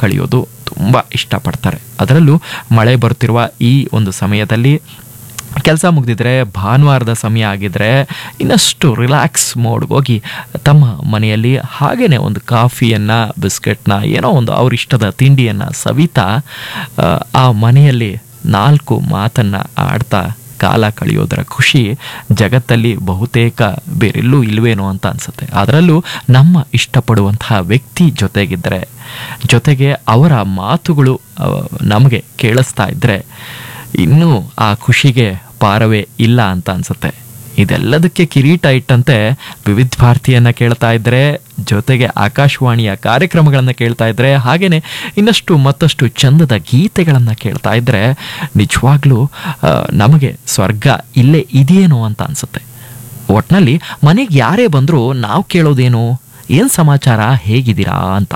ಕಳೆಯೋದು ತುಂಬ ಇಷ್ಟಪಡ್ತಾರೆ ಅದರಲ್ಲೂ ಮಳೆ ಬರ್ತಿರುವ ಈ ಒಂದು ಸಮಯದಲ್ಲಿ ಕೆಲಸ ಮುಗಿದಿದ್ರೆ ಭಾನುವಾರದ ಸಮಯ ಆಗಿದ್ರೆ ಇನ್ನಷ್ಟು ರಿಲ್ಯಾಕ್ಸ್ ಮೋಡ್ಗೆ ಹೋಗಿ ತಮ್ಮ ಮನೆಯಲ್ಲಿ ಹಾಗೇನೆ ಒಂದು ಕಾಫಿಯನ್ನು ಬಿಸ್ಕೆಟ್ನ ಏನೋ ಒಂದು ಅವರಿಷ್ಟದ ತಿಂಡಿಯನ್ನು ಸವಿತಾ ಆ, ಆ ಮನೆಯಲ್ಲಿ ನಾಲ್ಕು ಮಾತನ್ನು ಆಡ್ತಾ ಕಾಲ ಕಳೆಯೋದರ ಖುಷಿ ಜಗತ್ತಲ್ಲಿ ಬಹುತೇಕ ಬೇರೆಲ್ಲೂ ಇಲ್ವೇನೋ ಅಂತ ಅನ್ಸುತ್ತೆ ಅದರಲ್ಲೂ ನಮ್ಮ ಇಷ್ಟಪಡುವಂತಹ ವ್ಯಕ್ತಿ ಜೊತೆಗಿದ್ದರೆ ಜೊತೆಗೆ ಅವರ ಮಾತುಗಳು ಆ, ನಮಗೆ ಕೇಳಿಸ್ತಾ ಇದ್ದರೆ ಇನ್ನೂ ಆ ಖುಷಿಗೆ ಪಾರವೇ ಇಲ್ಲ ಅಂತ ಅನ್ಸುತ್ತೆ ಇದೆಲ್ಲದಕ್ಕೆ ಕಿರೀಟ ಇಟ್ಟಂತೆ ವಿವಿಧ ಭಾರತಿಯನ್ನ ಕೇಳ್ತಾ ಇದ್ರೆ ಜೊತೆಗೆ ಆಕಾಶವಾಣಿಯ ಕಾರ್ಯಕ್ರಮಗಳನ್ನು ಕೇಳ್ತಾ ಇದ್ರೆ ಹಾಗೇನೆ ಇನ್ನಷ್ಟು ಮತ್ತಷ್ಟು ಚಂದದ ಗೀತೆಗಳನ್ನು ಕೇಳ್ತಾ ಇದ್ರೆ ನಿಜವಾಗ್ಲೂ ಆ, ನಮಗೆ ಸ್ವರ್ಗ ಇಲ್ಲೇ ಇದೆಯೇನೋ ಅಂತ ಅನ್ಸುತ್ತೆ ಒಟ್ನಲ್ಲಿ ಮನೆಗೆ ಯಾರೇ ಬಂದರೂ ನಾವು ಕೇಳೋದೇನು ಏನು ಸಮಾಚಾರ ಹೇಗಿದ್ದೀರಾ ಅಂತ